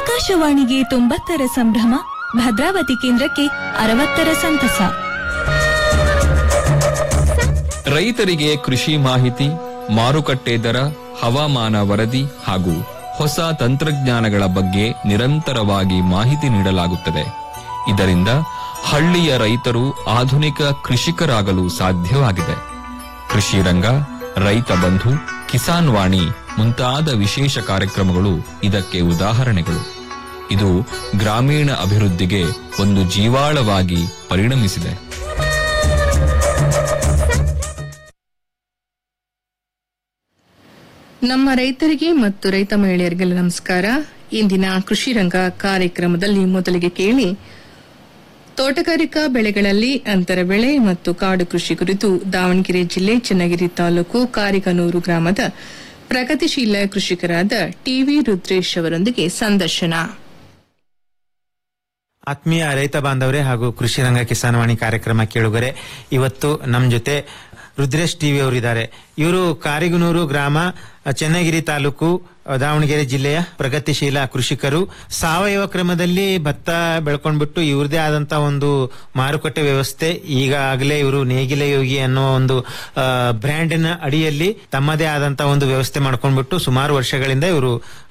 ಆಕಾಶವಾಣಿಗೆ ತೊಂಬತ್ತರ ಸಂಭ್ರಮ ಭದ್ರಾವತಿ ಕೇಂದ್ರಕ್ಕೆ ಅರವತ್ತರ ಸಂತಸ ರೈತರಿಗೆ ಕೃಷಿ ಮಾಹಿತಿ ಮಾರುಕಟ್ಟೆ ದರ ಹವಾಮಾನ ವರದಿ ಹಾಗೂ ಹೊಸ ತಂತ್ರಜ್ಞಾನಗಳ ಬಗ್ಗೆ ನಿರಂತರವಾಗಿ ಮಾಹಿತಿ ನೀಡಲಾಗುತ್ತದೆ ಇದರಿಂದ ಹಳ್ಳಿಯ ರೈತರು ಆಧುನಿಕ ಕೃಷಿಕರಾಗಲು ಸಾಧ್ಯವಾಗಿದೆ ಕೃಷಿ ರಂಗ ರೈತ ಬಂಧು ಕಿಸಾನ್ ವಾಣಿ ಮುಂತಾದ ವಿಶೇಷ ಕಾರ್ಯಕ್ರಮಗಳು ಇದಕ್ಕೆ ಉದಾಹರಣೆಗಳು ಇದು ಗ್ರಾಮೀಣ ಅಭಿವೃದ್ಧಿಗೆ ಒಂದು ಜೀವಾಳವಾಗಿ ಪರಿಣಮಿಸಿದೆ ನಮ್ಮ ರೈತರಿಗೆ ಮತ್ತು ರೈತ ಮಹಿಳೆಯರಿಗೆಲ್ಲ ನಮಸ್ಕಾರ ಇಂದಿನ ಕೃಷಿ ರಂಗ ಕಾರ್ಯಕ್ರಮದಲ್ಲಿ ಮೊದಲಿಗೆ ಕೇಳಿ ತೋಟಗಾರಿಕಾ ಬೆಳೆಗಳಲ್ಲಿ ಅಂತರ ಬೆಳೆ ಮತ್ತು ಕಾಡು ಕೃಷಿ ಕುರಿತು ದಾವಣಗೆರೆ ಜಿಲ್ಲೆ ಚನ್ನಗಿರಿ ತಾಲೂಕು ಕಾರಿಗನೂರು ಗ್ರಾಮದ ಪ್ರಗತಿಶೀಲ ಕೃಷಿಕರಾದ ಟಿವಿ ರುದ್ರೇಶ್ ಅವರೊಂದಿಗೆ ಸಂದರ್ಶನ ಆತ್ಮೀಯ ರೈತ ಬಾಂಧವರೇ ಹಾಗೂ ಕೃಷಿ ರಂಗ ಕಿಸಾನವಾಣಿ ಕಾರ್ಯಕ್ರಮ ಕೇಳುಗರೆ ಇವತ್ತು ನಮ್ಮ ಜೊತೆ ರುದ್ರೇಶ್ ಟಿವಿ ಅವರಿದ್ದಾರೆ ಇವರು ಕಾರಿಗನೂರು ಗ್ರಾಮ ಚನ್ನಗಿರಿ ತಾಲೂಕು ದಾವಣಗೆರೆ ಜಿಲ್ಲೆಯ ಪ್ರಗತಿಶೀಲ ಕೃಷಿಕರು ಸಾವಯವ ಕ್ರಮದಲ್ಲಿ ಭತ್ತ ಬೆಳ್ಕೊಂಡ್ಬಿಟ್ಟು ಇವ್ರದೇ ಆದಂತ ಒಂದು ಮಾರುಕಟ್ಟೆ ವ್ಯವಸ್ಥೆ ಈಗಾಗಲೇ ಇವರು ನೇಗಿಲೆ ಯೋಗಿ ಅನ್ನೋ ಒಂದು ಬ್ರ್ಯಾಂಡಿನ ಅಡಿಯಲ್ಲಿ ತಮ್ಮದೇ ಆದಂತ ಒಂದು ವ್ಯವಸ್ಥೆ ಮಾಡ್ಕೊಂಡ್ಬಿಟ್ಟು ಸುಮಾರು ವರ್ಷಗಳಿಂದ ಇವರು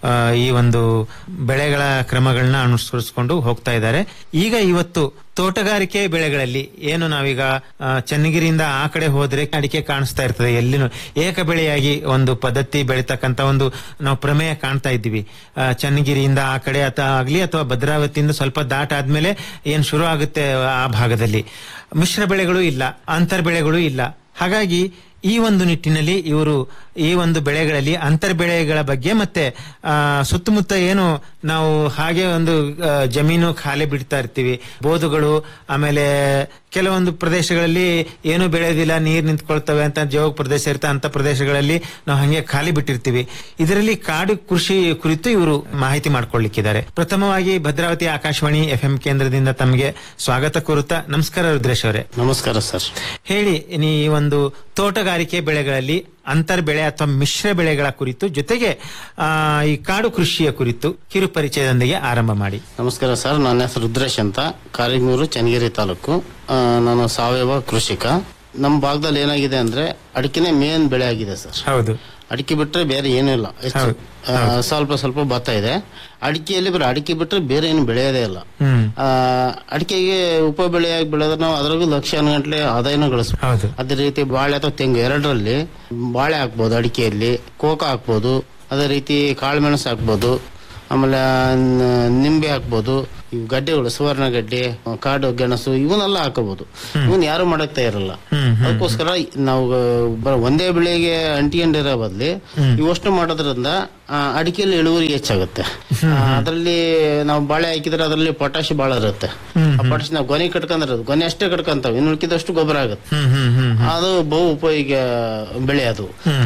ಈ ಒಂದು ಬೆಳೆಗಳ ಕ್ರಮಗಳನ್ನ ಅನುಸರಿಸಿಕೊಂಡು ಹೋಗ್ತಾ ಇದ್ದಾರೆ ಈಗ ಇವತ್ತು ತೋಟಗಾರಿಕೆ ಬೆಳೆಗಳಲ್ಲಿ ಏನು ನಾವೀಗ ಆ, ಚನ್ನಗಿರಿಯಿಂದ ಆ ಕಡೆ ಹೋದ್ರೆ ಅಡಿಕೆ ಕಾಣಿಸ್ತಾ ಇರ್ತದೆ ಎಲ್ಲಿನೂ ಏಕ ಬೆಳೆಯಾಗಿ ಒಂದು ಪದ್ಧತಿ ಬೆಳಿತಕ್ಕಂತ ಒಂದು ನಾವು ಪ್ರಮೇಯ ಕಾಣ್ತಾ ಇದ್ದೀವಿ ಆ, ಚನ್ನಗಿರಿಯಿಂದ ಆ ಕಡೆ ಅಥವಾ ಆಗ್ಲಿ ಅಥವಾ ಭದ್ರಾವತಿಯಿಂದ ಸ್ವಲ್ಪ ದಾಟ ಆದ್ಮೇಲೆ ಏನ್ ಶುರು ಆಗುತ್ತೆ ಆ ಭಾಗದಲ್ಲಿ ಮಿಶ್ರ ಬೆಳೆಗಳು ಇಲ್ಲ ಅಂತರ್ ಬೆಳೆಗಳು ಇಲ್ಲ ಹಾಗಾಗಿ ಈ ಒಂದು ನಿಟ್ಟಿನಲ್ಲಿ ಇವರು ಈ ಒಂದು ಬೆಳೆಗಳಲ್ಲಿ ಅಂತರ್ ಬೆಳೆಗಳ ಬಗ್ಗೆ ಮತ್ತೆ ಆ, ಸುತ್ತಮುತ್ತ ಏನು ನಾವು ಹಾಗೆ ಒಂದು ಆ, ಜಮೀನು ಖಾಲಿ ಬಿಡ್ತಾ ಇರ್ತೀವಿ ಬೋದುಗಳು ಆಮೇಲೆ ಕೆಲವೊಂದು ಪ್ರದೇಶಗಳಲ್ಲಿ ಏನು ಬೆಳೆಯೋದಿಲ್ಲ ನೀರು ನಿಂತ್ಕೊಳ್ತವೆ ಅಂತ ಜೋಗ ಪ್ರದೇಶ ಇರ್ತಾ ಅಂತ ಪ್ರದೇಶಗಳಲ್ಲಿ ನಾವು ಹಂಗೆ ಖಾಲಿ ಬಿಟ್ಟಿರ್ತೀವಿ ಇದರಲ್ಲಿ ಕಾಡು ಕೃಷಿ ಕುರಿತು ಇವರು ಮಾಹಿತಿ ಮಾಡ್ಕೊಳ್ಳಿಕ್ಕಿದ್ದಾರೆ ಪ್ರಥಮವಾಗಿ ಭದ್ರಾವತಿ ಆಕಾಶವಾಣಿ ಎಫ್ ಕೇಂದ್ರದಿಂದ ತಮಗೆ ಸ್ವಾಗತ ಕೋರುತ್ತಾ ನಮಸ್ಕಾರ ರುದ್ರೇಶ್ ಅವರೇ ನಮಸ್ಕಾರ ಸರ್ ಹೇಳಿ ನೀ ಈ ಒಂದು ತೋಟಗಾರಿಕೆ ಬೆಳೆಗಳಲ್ಲಿ ಅಂತರ್ ಬೆಳೆ ಅಥವಾ ಮಿಶ್ರ ಬೆಳೆಗಳ ಕುರಿತು ಜೊತೆಗೆ ಆ, ಈ ಕಾಡು ಕೃಷಿಯ ಕುರಿತು ಕಿರು ಪರಿಚಯದೊಂದಿಗೆ ಆರಂಭ ಮಾಡಿ ನಮಸ್ಕಾರ ಸರ್ ನನ್ನ ಹೆಸರು ರುದ್ರೇಶ್ ಅಂತ ಕಾರಿಗನೂರು ಚನ್ನಗಿರಿ ತಾಲೂಕು ಆ, ನಾನು ಸಾವಯವ ಕೃಷಿಕ ನಮ್ಮ ಭಾಗದಲ್ಲಿ ಏನಾಗಿದೆ ಅಂದ್ರೆ ಅಡಿಕೆನೆ ಮೇನ್ ಬೆಳೆ ಆಗಿದೆ ಸರ್ ಹೌದು ಅಡಿಕೆ ಬಿಟ್ರೆ ಬೇರೆ ಏನೂ ಇಲ್ಲ ಹೆಚ್ಚು ಹೌದು, ಆ, ಸ್ವಲ್ಪ ಸ್ವಲ್ಪ ಭತ್ತ ಇದೆ ಅಡಿಕೆಯಲ್ಲಿ ಬರೀ ಅಡಿಕೆ ಬಿಟ್ರೆ ಬೇರೆ ಏನು ಬೆಳೆಯೋದೇ ಇಲ್ಲ ಹ್ಮ್ ಆ, ಅಡಿಕೆಗೆ ಉಪ ಬೆಳೆಯಾಗಿ ಬೆಳೆದ್ರೆ ನಾವು ಅದ್ರಾಗೂ ಲಕ್ಷಾನು ಗಂಟಲೆ ಆದಾಯನ ಗಳಿಸ್ಬೋದು ಹೌದು ಅದೇ ರೀತಿ ಬಾಳೆ ಅಥವಾ ತೆಂಗು ಎರಡರಲ್ಲಿ ಬಾಳೆ ಹಾಕ್ಬೋದು ಅಡಿಕೆಯಲ್ಲಿ ಕೋಕ ಹಾಕ್ಬೋದು ಅದೇ ರೀತಿ ಕಾಳುಮೆಣಸು ಹಾಕ್ಬೋದು ಆಮೇಲೆ ನ- ನಿಂಬೆ ಹಾಕ್ಬೋದು ಇವು ಗಡ್ಡೆಗಳು ಸುವರ್ಣ ಗಡ್ಡೆ ಕಾಡು ಗೆಣಸು ಇವನ್ನೆಲ್ಲ ಹಾಕಬಹುದು ಇವನ್ ಯಾರು ಮಾಡಕ್ ತಯಾರಲ್ಲ ಅದಕ್ಕೋಸ್ಕರ ನಾವು ಬ- ಒಂದೇ ಬೆಳೆಗೆ ಅಂಟಿಕೊಂಡಿರೋ ಬದ್ಲಿ ಇವಷ್ಟು ಮಾಡೋದ್ರಿಂದ ಆ, ಅಡಿಕೆಯಲ್ಲಿ ಇಳುವರಿ ಹೆಚ್ಚಾಗುತ್ತೆ ಅದರಲ್ಲಿ ನಾವು ಬಾಳೆ ಹಾಕಿದ್ರೆ ಅದರಲ್ಲಿ ಪೊಟ್ಯಾಶ್ ಬಾಳ ಇರುತ್ತೆ ಆ ಪೊಟ್ಯಾಶ್ ನಾವು ಗೊನೆ ಕಟ್ಕೊಂಡಿರೋದು ಗೊನೆ ಅಷ್ಟೇ ಕಟ್ಕೊಂತಾವ ಇನ್ನು ಉಳ್ಕಿದಷ್ಟು ಗೊಬ್ಬರ ಆಗುತ್ತೆ ಹ್ಮ್ ಹ್ಮ್ ಹ್ಮ್ ಅದು ಬಹು ಉಪಯೋಗ ಬೆಳೆ ಅದು